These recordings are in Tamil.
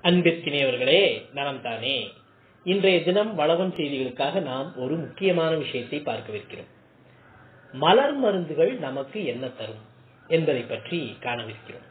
அன்பிற்கினியவர்களே நலம் தானே இன்றைய தினம் வளவன் செய்திகளுக்காக நாம் ஒரு முக்கியமான விஷயத்தை பார்க்கவிருக்கிறோம் மலர் மருந்துகள் நமக்கு என்ன தரும் என்பதை பற்றி காணவிருக்கிறோம்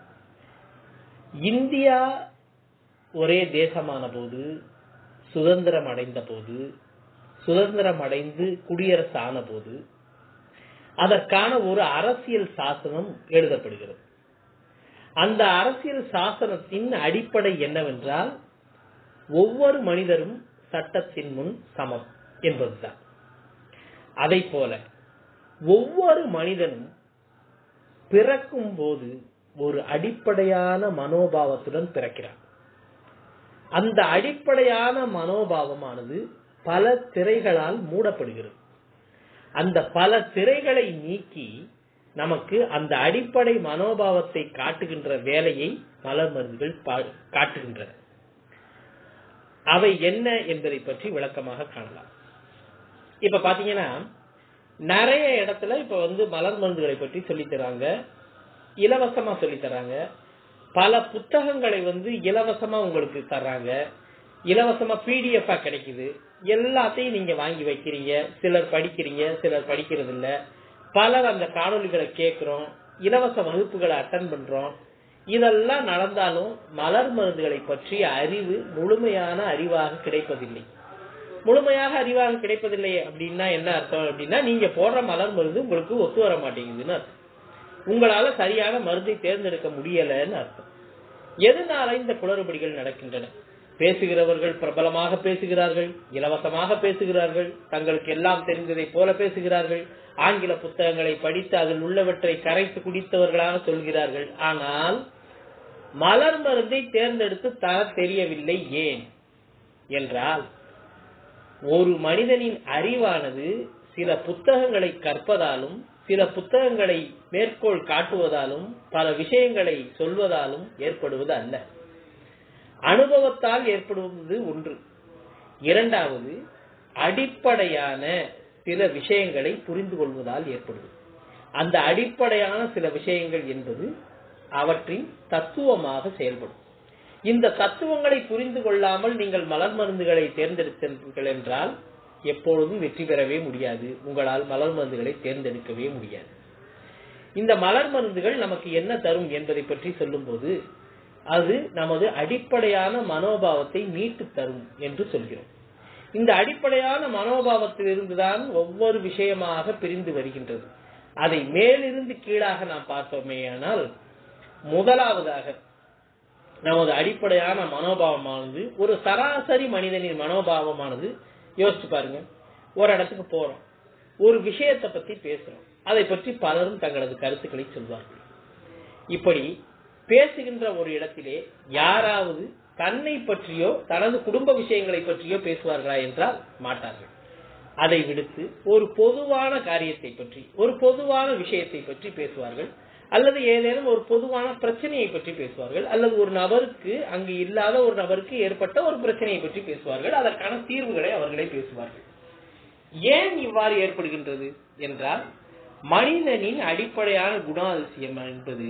இந்தியா ஒரே தேசமான போது சுதந்திரம் அடைந்த போது சுதந்திரம் அடைந்து குடியரசு ஆன போது அதற்கான ஒரு அரசியல் சாசனம் எழுதப்படுகிறது அந்த அரசியல் சாசனத்தின் அடிப்படை என்னவென்றால் ஒவ்வொரு மனிதரும் சட்டத்தின் முன் சமம் என்பதுதான் அதை போல ஒவ்வொரு மனிதனும் பிறக்கும் போது ஒரு அடிப்படையான மனோபாவத்துடன் பிறக்கிறான் அந்த அடிப்படையான மனோபாவமானது பல திரைகளால் மூடப்படுகிறது அந்த பல திரைகளை நீக்கி நமக்கு அந்த அடிப்படை மனோபாவத்தை காட்டுகின்ற வேலையை மலர் மருந்துகள் காட்டுகின்றன அவை என்ன என்பதை பற்றி விளக்கமாக காணலாம் இப்ப பாத்தீங்கன்னா நிறைய இடத்துல இப்ப வந்து மலர் மருந்துகளை பற்றி சொல்லி தராங்க இலவசமா சொல்லி தராங்க பல புத்தகங்களை வந்து இலவசமா உங்களுக்கு தர்றாங்க இலவசமா பிடிஎஃப் கிடைக்குது எல்லாத்தையும் நீங்க வாங்கி வைக்கிறீங்க சிலர் படிக்கிறீங்க சிலர் படிக்கிறது இல்ல பலர் அந்த காணொலிகளை கேட்கிறோம் இலவச வகுப்புகளை அட்டன் பண்றோம் இதெல்லாம் நடந்தாலும் மலர் மருந்துகளை பற்றிய அறிவு முழுமையான அறிவாக கிடைப்பதில்லை முழுமையாக அறிவாக கிடைப்பதில்லை அப்படின்னா என்ன அர்த்தம் அப்படின்னா நீங்க போடுற மலர் மருந்து உங்களுக்கு ஒத்து வர மாட்டேங்குதுன்னு அர்த்தம் உங்களால சரியான மருந்தை தேர்ந்தெடுக்க முடியலன்னு அர்த்தம் எதனால இந்த குளறுபடிகள் நடக்கின்றன பேசுகிறவர்கள் பிரபலமாக பேசுகிறார்கள் இலவசமாக பேசுகிறார்கள் தங்களுக்கு எல்லாம் தெரிந்ததை போல பேசுகிறார்கள் ஆங்கில புத்தகங்களை படித்து அதில் உள்ளவற்றை கரைத்து குடித்தவர்களாக சொல்கிறார்கள் ஆனால் மலர் மருந்தை தேர்ந்தெடுத்து தர தெரியவில்லை ஏன் என்றால் ஒரு மனிதனின் அறிவானது சில புத்தகங்களை கற்பதாலும் சில புத்தகங்களை மேற்கோள் காட்டுவதாலும் பல விஷயங்களை சொல்வதாலும் ஏற்படுவது அல்ல அனுபவத்தால் ஏற்படுவது ஒன்று இரண்டாவது அடிப்படையான சில விஷயங்களை புரிந்து கொள்வதால் ஏற்படுவது அந்த அடிப்படையான சில விஷயங்கள் என்பது அவற்றின் தத்துவமாக செயல்படும் இந்த தத்துவங்களை புரிந்து கொள்ளாமல் நீங்கள் மலர் மருந்துகளை தேர்ந்தெடுத்தீர்கள் என்றால் எப்பொழுதும் வெற்றி பெறவே முடியாது உங்களால் மலர் மருந்துகளை தேர்ந்தெடுக்கவே முடியாது இந்த மலர் மருந்துகள் நமக்கு என்ன தரும் என்பதை பற்றி சொல்லும் போது அது நமது அடிப்படையான மனோபாவத்தை மீட்டு தரும் என்று சொல்கிறோம் இந்த அடிப்படையான மனோபாவத்தில் இருந்துதான் ஒவ்வொரு விஷயமாக பிரிந்து வருகின்றது அதை மேலிருந்து கீழாக நாம் பார்த்தோமேயானால் முதலாவதாக நமது அடிப்படையான மனோபாவமானது ஒரு சராசரி மனிதனின் மனோபாவமானது யோசிச்சு பாருங்க ஒரு இடத்துக்கு போறோம் ஒரு விஷயத்தை பத்தி பேசுறோம் அதை பற்றி பலரும் தங்களது கருத்துக்களை சொல்வார்கள் இப்படி பேசுகின்ற ஒரு இடத்திலே யாராவது தன்னை பற்றியோ தனது குடும்ப விஷயங்களை பற்றியோ பேசுவார்களா என்றால் மாட்டார்கள் அதை விடுத்து ஒரு பொதுவான காரியத்தை பற்றி ஒரு பொதுவான விஷயத்தை பற்றி பேசுவார்கள் அல்லது ஏதேனும் ஒரு பொதுவான பிரச்சனையை பற்றி பேசுவார்கள் அல்லது ஒரு நபருக்கு அங்கு இல்லாத ஒரு நபருக்கு ஏற்பட்ட ஒரு பிரச்சனையை பற்றி பேசுவார்கள் அதற்கான தீர்வுகளை அவர்களே பேசுவார்கள் ஏன் இவ்வாறு ஏற்படுகின்றது என்றால் மனிதனின் அடிப்படையான குணாதிசயம் என்பது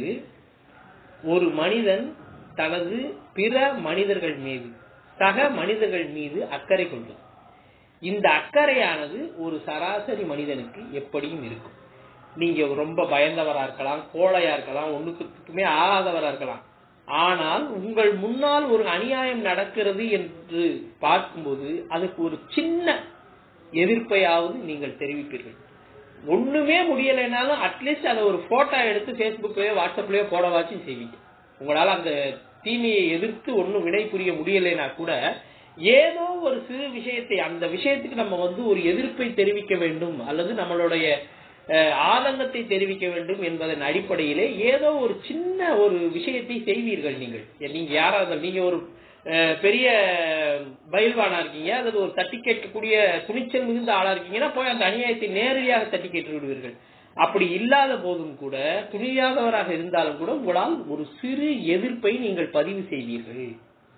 ஒரு மனிதன் தனது பிற மனிதர்கள் மீது சக மனிதர்கள் மீது அக்கறை கொள்வது இந்த அக்கறையானது ஒரு சராசரி மனிதனுக்கு எப்படியும் இருக்கும் நீங்க ரொம்ப பயந்தவரா இருக்கலாம் கோழையா இருக்கலாம் ஒண்ணுக்குமே ஆகாதவரா இருக்கலாம் ஆனால் உங்கள் முன்னால் ஒரு அநியாயம் நடக்கிறது என்று பார்க்கும்போது அதுக்கு ஒரு சின்ன எதிர்ப்பையாவது நீங்கள் தெரிவிப்பீர்கள் ஒண்ணுமே முடியலைனாலும் அட்லீஸ்ட் அதை ஒரு போட்டோ எடுத்து பேஸ்புக்லயோ வாட்ஸ்அப்லயோ போடவாச்சும் செய்வீங்க உங்களால அந்த தீமையை எதிர்த்து ஒன்னும் வினை புரிய முடியலைன்னா கூட ஏதோ ஒரு சிறு விஷயத்தை அந்த விஷயத்துக்கு நம்ம வந்து ஒரு எதிர்ப்பை தெரிவிக்க வேண்டும் அல்லது நம்மளுடைய ஆதங்கத்தை தெரிவிக்க வேண்டும் என்பதன் அடிப்படையிலே ஏதோ ஒரு சின்ன ஒரு விஷயத்தை செய்வீர்கள் நீங்கள் நீங்க யாராவது நீங்க ஒரு பெரிய பயில்வானா இருக்கீங்க அல்லது ஒரு தட்டி கேட்கக்கூடிய துணிச்சல் மிகுந்த ஆளா இருக்கீங்கன்னா போய் அந்த அநியாயத்தை நேரடியாக தட்டி கேட்டு விடுவீர்கள் அப்படி இல்லாத போதும் கூட துணியாதவராக இருந்தாலும் கூட உங்களால் ஒரு சிறு எதிர்ப்பை நீங்கள் பதிவு செய்வீர்கள்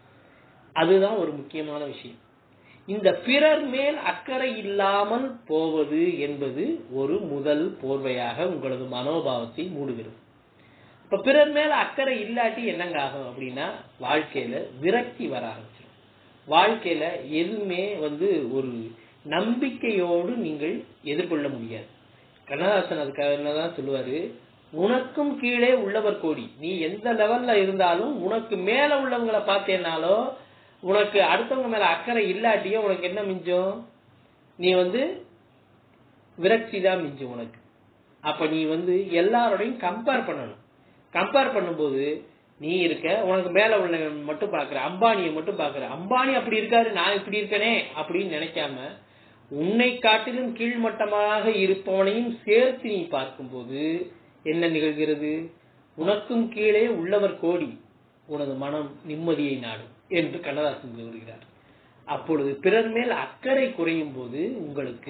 அதுதான் ஒரு முக்கியமான விஷயம் இந்த பிறர் மேல் அக்கறை இல்லாமல் போவது என்பது ஒரு முதல் போர்வையாக உங்களது மனோபாவத்தை மூடுகிறது இப்ப பிறர் மேல அக்கறை இல்லாட்டி என்னங்க ஆகும் அப்படின்னா வாழ்க்கையில விரக்தி வர ஆரம்பிச்சிடும் வாழ்க்கையில எதுவுமே வந்து ஒரு நம்பிக்கையோடு நீங்கள் எதிர்கொள்ள முடியாது கண்ணதாசன் அதுக்காக என்னதான் சொல்லுவாரு உனக்கும் கீழே உள்ளவர் கோடி நீ எந்த லெவல்ல இருந்தாலும் உனக்கு மேல உள்ளவங்களை பார்த்தேனாலோ உனக்கு அடுத்தவங்க மேல அக்கறை இல்லாட்டியோ உனக்கு என்ன மிஞ்சும் நீ வந்து விரக்தி தான் மிஞ்சும் உனக்கு அப்ப நீ வந்து எல்லாரோடையும் கம்பேர் பண்ணணும் கம்பேர் பண்ணும்போது நீ இருக்க உனக்கு மேல உள்ள மட்டும் பாக்குற அம்பானியை மட்டும் பாக்குற அம்பானி அப்படி இருக்காரு நான் இப்படி இருக்கனே அப்படின்னு நினைக்காம உன்னை காட்டிலும் கீழ்மட்டமாக இருப்பவனையும் சேர்த்து நீ பார்க்கும்போது என்ன நிகழ்கிறது உனக்கும் கீழே உள்ளவர் கோடி உனது மனம் நிம்மதியை நாடும் என்று கண்ணதாசன் கூறுகிறார் அப்பொழுது பிறர் மேல் அக்கறை குறையும் போது உங்களுக்கு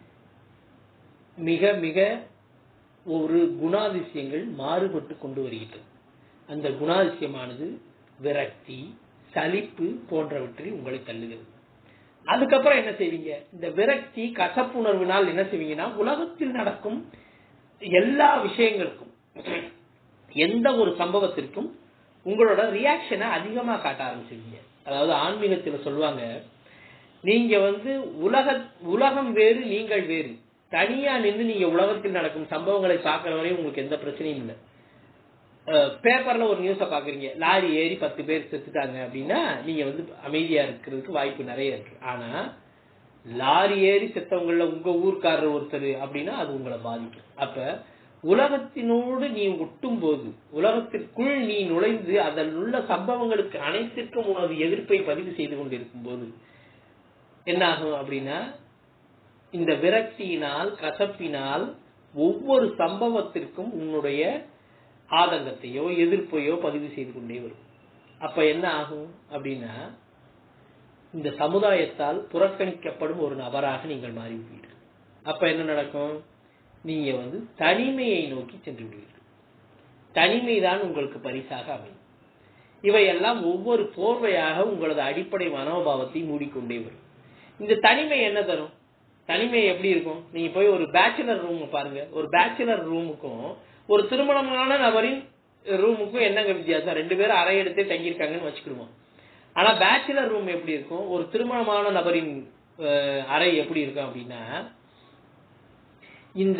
மிக மிக ஒரு குணாதிசயங்கள் மாறுபட்டு கொண்டு வருகின்றது அந்த குணாதிசயமானது விரக்தி சலிப்பு போன்றவற்றில் உங்களை தள்ளுகிறது அதுக்கப்புறம் என்ன செய்வீங்க இந்த விரக்தி கசப்புணர்வினால் என்ன செய்வீங்கன்னா உலகத்தில் நடக்கும் எல்லா விஷயங்களுக்கும் எந்த ஒரு சம்பவத்திற்கும் உங்களோட ரியாக்ஷனை அதிகமா காட்ட ஆரம்பிச்சிருவீங்க அதாவது ஆன்மீகத்துல சொல்லுவாங்க நீங்க வந்து உலக உலகம் வேறு நீங்கள் வேறு தனியா நின்று நீங்க உலகத்தில் நடக்கும் சம்பவங்களை பார்க்கிற வரையும் உங்களுக்கு எந்த பிரச்சனையும் இல்லை பேப்பர்ல ஒரு நியூஸ பாக்குறீங்க லாரி ஏறி பத்து பேர் செத்துட்டாங்க அப்படின்னா நீங்க வந்து அமைதியா இருக்கிறதுக்கு வாய்ப்பு நிறைய இருக்கு ஆனா லாரி ஏறி செத்தவங்கள உங்க ஊர்க்காரர் ஒருத்தர் அப்படின்னா அது உங்களை பாதிக்கும் அப்ப உலகத்தினோடு நீ ஒட்டும் போது உலகத்திற்குள் நீ நுழைந்து அதில் உள்ள சம்பவங்களுக்கு அனைத்திற்கும் உனது எதிர்ப்பை பதிவு செய்து கொண்டிருக்கும் போது என்ன ஆகும் அப்படின்னா இந்த விரக்தியினால் கசப்பினால் ஒவ்வொரு சம்பவத்திற்கும் உன்னுடைய ஆதங்கத்தையோ எதிர்ப்பையோ பதிவு செய்து கொண்டே வரும் அப்ப என்ன ஆகும் அப்படின்னா இந்த சமுதாயத்தால் புறக்கணிக்கப்படும் ஒரு நபராக நீங்கள் மாறிவிடுவீர்கள் அப்ப என்ன நடக்கும் நீங்க வந்து தனிமையை நோக்கி சென்று விடுவீர்கள் தனிமைதான் உங்களுக்கு பரிசாக அமையும் இவையெல்லாம் ஒவ்வொரு போர்வையாக உங்களது அடிப்படை மனோபாவத்தை மூடிக்கொண்டே வரும் இந்த தனிமை என்ன தரும் தனிமை எப்படி இருக்கும் நீங்க போய் ஒரு பேச்சுலர் ரூம் பாருங்க ஒரு பேச்சுலர் ரூமுக்கும் ஒரு திருமணமான நபரின் ரூமுக்கும் என்னங்க வித்தியாசம் ரெண்டு பேரும் அறை எடுத்தே தங்கியிருக்காங்கன்னு வச்சுக்கிடுவோம் ஆனா பேச்சுலர் ரூம் எப்படி இருக்கும் ஒரு திருமணமான நபரின் அறை எப்படி இருக்கும் அப்படின்னா இந்த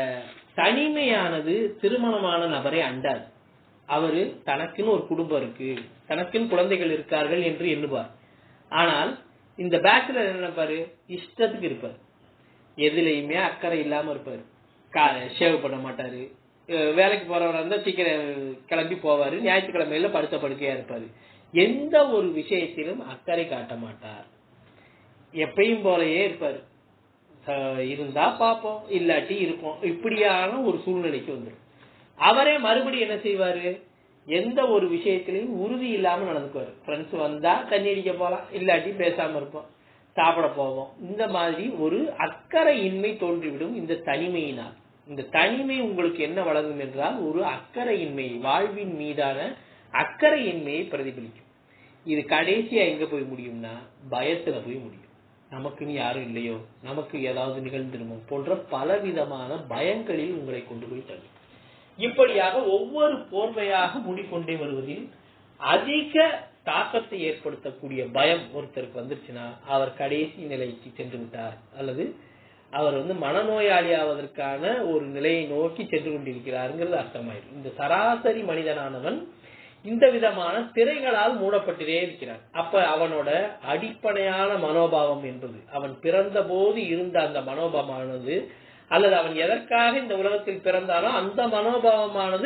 தனிமையானது திருமணமான நபரை அண்டாது அவரு தனக்குன்னு ஒரு குடும்பம் இருக்கு தனக்குன்னு குழந்தைகள் இருக்கார்கள் என்று எண்ணுவார் ஆனால் இந்த பேச்சுலர் என்ன பாரு இஷ்டத்துக்கு இருப்பார் எதுலையுமே அக்கறை இல்லாம இருப்பாரு ஷேவ் பண்ண மாட்டாரு வேலைக்கு போறவரா இருந்தா சீக்கிரம் கிளம்பி போவாரு ஞாயிற்றுக்கிழமையில படுத்த படுக்கையா இருப்பாரு எந்த ஒரு விஷயத்திலும் அக்கறை காட்ட மாட்டார் எப்பயும் போலயே இருப்பாரு இருந்தா பார்ப்போம் இல்லாட்டி இருப்போம் இப்படியான ஒரு சூழ்நிலைக்கு வந்துடும் அவரே மறுபடியும் என்ன செய்வாரு எந்த ஒரு விஷயத்திலையும் உறுதி இல்லாம நடந்துக்குவாரு ஃப்ரெண்ட்ஸ் வந்தா தண்ணி அடிக்க போலாம் இல்லாட்டி பேசாம இருப்போம் சாப்பிட போவோம் இந்த மாதிரி ஒரு அக்கறை இன்மை தோன்றிவிடும் இந்த தனிமையினால் இந்த தனிமை உங்களுக்கு என்ன வழங்கும் என்றால் ஒரு அக்கறையின்மை வாழ்வின் மீதான அக்கறையின்மையை பிரதிபலிக்கும் இது கடைசியா எங்க போய் முடியும்னா பயத்துல போய் முடியும் நமக்குன்னு யாரும் இல்லையோ நமக்கு ஏதாவது நிகழ்ந்துருமோ போன்ற பலவிதமான பயங்களில் உங்களை கொண்டு போய் தள்ளும் இப்படியாக ஒவ்வொரு போர்வையாக மூடிக்கொண்டே வருவதில் அதிக தாக்கத்தை ஏற்படுத்தக்கூடிய பயம் ஒருத்தருக்கு வந்துருச்சுன்னா அவர் கடைசி நிலைக்கு சென்று விட்டார் அல்லது அவர் வந்து மனநோயாளி ஆவதற்கான ஒரு நிலையை நோக்கி சென்று கொண்டிருக்கிறாருங்கிறது அர்த்தமாயிடும் இந்த சராசரி மனிதனானவன் இந்த விதமான திரைகளால் மூடப்பட்டே இருக்கிறான் அப்ப அவனோட அடிப்படையான மனோபாவம் என்பது அவன் பிறந்த போது இருந்த அந்த மனோபாவமானது அல்லது அவன் எதற்காக இந்த உலகத்தில் பிறந்தானோ அந்த மனோபாவமானது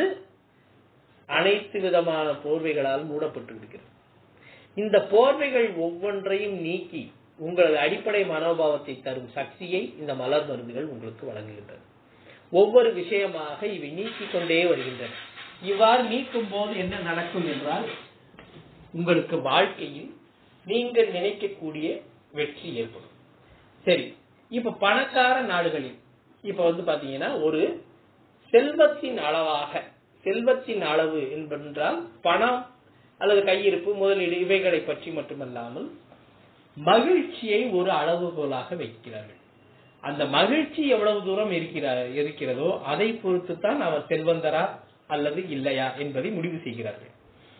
அனைத்து விதமான போர்வைகளால் மூடப்பட்டு விடுகிறது இந்த போர்வைகள் ஒவ்வொன்றையும் நீக்கி உங்களது அடிப்படை மனோபாவத்தை தரும் சக்தியை இந்த மலர் மருந்துகள் உங்களுக்கு வழங்குகின்றன ஒவ்வொரு விஷயமாக இவை நீக்கிக் கொண்டே வருகின்றன இவ்வாறு நீக்கும் போது என்ன நடக்கும் என்றால் உங்களுக்கு வாழ்க்கையில் நீங்கள் நினைக்கக்கூடிய வெற்றி ஏற்படும் சரி இப்ப பணக்கார நாடுகளில் இப்ப வந்து பாத்தீங்கன்னா ஒரு செல்வத்தின் அளவாக செல்வத்தின் அளவு என்பென்றால் பணம் அல்லது கையிருப்பு முதலீடு இவைகளை பற்றி மட்டுமல்லாமல் மகிழ்ச்சியை ஒரு அளவுகோலாக வைக்கிறார்கள் அந்த மகிழ்ச்சி எவ்வளவு தூரம் இருக்கிற இருக்கிறதோ அதை பொறுத்து தான் அவர் செல்வந்தரா அல்லது இல்லையா என்பதை முடிவு செய்கிறார்கள்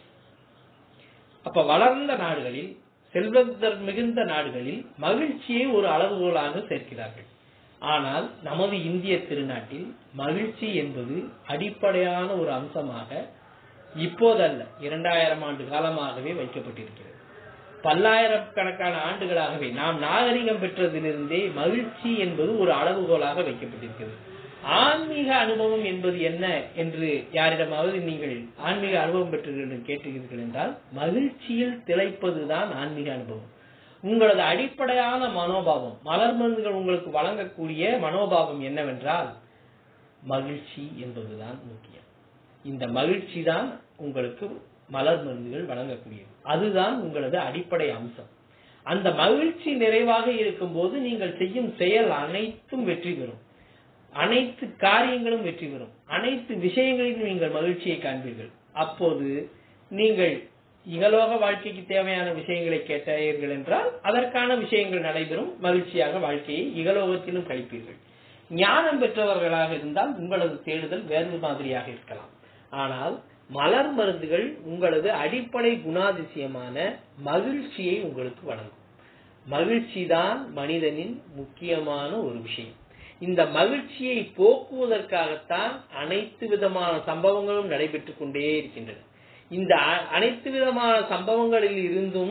அப்ப வளர்ந்த நாடுகளில் செல்வந்தர் மிகுந்த நாடுகளில் மகிழ்ச்சியை ஒரு அளவுகோலாக சேர்க்கிறார்கள் ஆனால் நமது இந்திய திருநாட்டில் மகிழ்ச்சி என்பது அடிப்படையான ஒரு அம்சமாக இப்போதல்ல இரண்டாயிரம் ஆண்டு காலமாகவே வைக்கப்பட்டிருக்கிறது பல்லாயிரக்கணக்கான ஆண்டுகளாகவே நாம் நாகரிகம் பெற்றதிலிருந்தே மகிழ்ச்சி என்பது ஒரு அளவுகோலாக வைக்கப்பட்டிருக்கிறது ஆன்மீக அனுபவம் என்பது என்ன என்று யாரிடமாவது நீங்கள் ஆன்மீக அனுபவம் பெற்றீர்கள் கேட்டீர்கள் என்றால் மகிழ்ச்சியில் திளைப்பதுதான் ஆன்மீக அனுபவம் உங்களது அடிப்படையான மனோபாவம் மலர் மருந்துகள் உங்களுக்கு வழங்கக்கூடிய மனோபாவம் என்னவென்றால் மகிழ்ச்சி என்பதுதான் முக்கியம் இந்த மகிழ்ச்சி தான் உங்களுக்கு மலர் மருந்துகள் வழங்கக்கூடியது அதுதான் உங்களது அடிப்படை அம்சம் அந்த மகிழ்ச்சி நிறைவாக இருக்கும்போது நீங்கள் செய்யும் செயல் அனைத்தும் வெற்றி பெறும் அனைத்து காரியங்களும் வெற்றி பெறும் அனைத்து விஷயங்களிலும் நீங்கள் மகிழ்ச்சியை காண்பீர்கள் அப்போது நீங்கள் இகலோக வாழ்க்கைக்கு தேவையான விஷயங்களை கேட்டீர்கள் என்றால் அதற்கான விஷயங்கள் நடைபெறும் மகிழ்ச்சியாக வாழ்க்கையை இகலோகத்திலும் கழிப்பீர்கள் ஞானம் பெற்றவர்களாக இருந்தால் உங்களது தேடுதல் வேறு மாதிரியாக இருக்கலாம் ஆனால் மலர் மருந்துகள் உங்களது அடிப்படை குணாதிசயமான மகிழ்ச்சியை உங்களுக்கு வழங்கும் மகிழ்ச்சி தான் மனிதனின் முக்கியமான ஒரு விஷயம் இந்த மகிழ்ச்சியை போக்குவதற்காகத்தான் அனைத்து விதமான சம்பவங்களும் நடைபெற்றுக் கொண்டே இருக்கின்றன இந்த அனைத்து விதமான சம்பவங்களில் இருந்தும்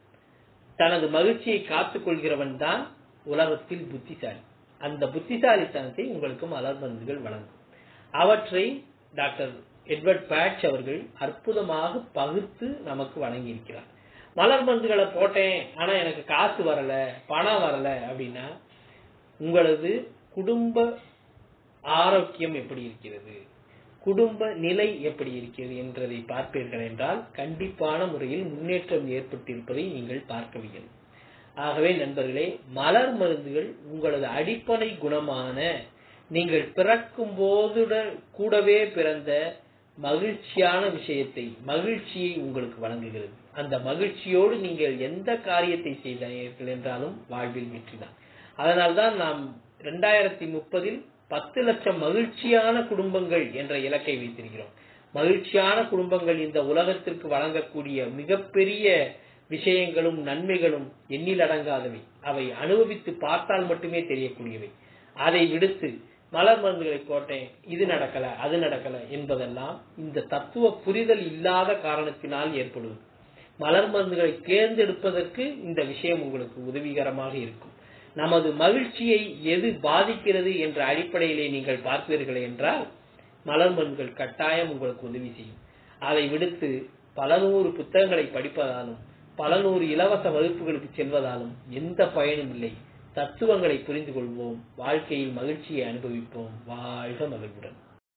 தனது மகிழ்ச்சியை காத்துக் கொள்கிறவன் தான் உலகத்தில் புத்திசாலி அந்த புத்திசாலித்தனத்தை உங்களுக்கு மலர் மருந்துகள் வழங்கும் அவற்றை டாக்டர் எட்வர்ட் பேட்ச் அவர்கள் அற்புதமாக பகுத்து நமக்கு வழங்கியிருக்கிறார் மலர் மருந்துகளை போட்டேன் ஆனா எனக்கு காசு வரல பணம் வரல அப்படின்னா உங்களது குடும்ப ஆரோக்கியம் எப்படி இருக்கிறது குடும்ப நிலை எப்படி இருக்கிறது என்றதை பார்ப்பீர்கள் என்றால் கண்டிப்பான முறையில் முன்னேற்றம் ஏற்பட்டிருப்பதை நீங்கள் பார்க்கவில்லை ஆகவே நண்பர்களே மலர் மருந்துகள் உங்களது அடிப்படை குணமான நீங்கள் பிறக்கும் போதுடன் கூடவே பிறந்த மகிழ்ச்சியான விஷயத்தை மகிழ்ச்சியை உங்களுக்கு வழங்குகிறது அந்த மகிழ்ச்சியோடு நீங்கள் எந்த காரியத்தை செய்தீர்கள் என்றாலும் வாழ்வில் வெற்றிதான் அதனால்தான் நாம் இரண்டாயிரத்தி முப்பதில் பத்து லட்சம் மகிழ்ச்சியான குடும்பங்கள் என்ற இலக்கை வைத்திருக்கிறோம் மகிழ்ச்சியான குடும்பங்கள் இந்த உலகத்திற்கு வழங்கக்கூடிய மிகப்பெரிய விஷயங்களும் நன்மைகளும் எண்ணிலடங்காதவை அவை அனுபவித்து பார்த்தால் மட்டுமே தெரியக்கூடியவை அதை விடுத்து மலர் மருந்துகளை போட்டேன் இது நடக்கல அது நடக்கல என்பதெல்லாம் இந்த தத்துவ புரிதல் இல்லாத காரணத்தினால் ஏற்படுவது மலர் மருந்துகளை தேர்ந்தெடுப்பதற்கு இந்த விஷயம் உங்களுக்கு உதவிகரமாக இருக்கும் நமது மகிழ்ச்சியை எது பாதிக்கிறது என்ற அடிப்படையிலே நீங்கள் பார்ப்பீர்கள் என்றால் மலர் மருந்துகள் கட்டாயம் உங்களுக்கு உதவி செய்யும் அதை விடுத்து பல நூறு புத்தகங்களை படிப்பதாலும் பல நூறு இலவச வகுப்புகளுக்கு செல்வதாலும் எந்த பயனும் இல்லை தத்துவங்களை புரிந்து கொள்வோம் வாழ்க்கையில் மகிழ்ச்சியை அனுபவிப்போம் வாழ்க மகிழ்வுடன்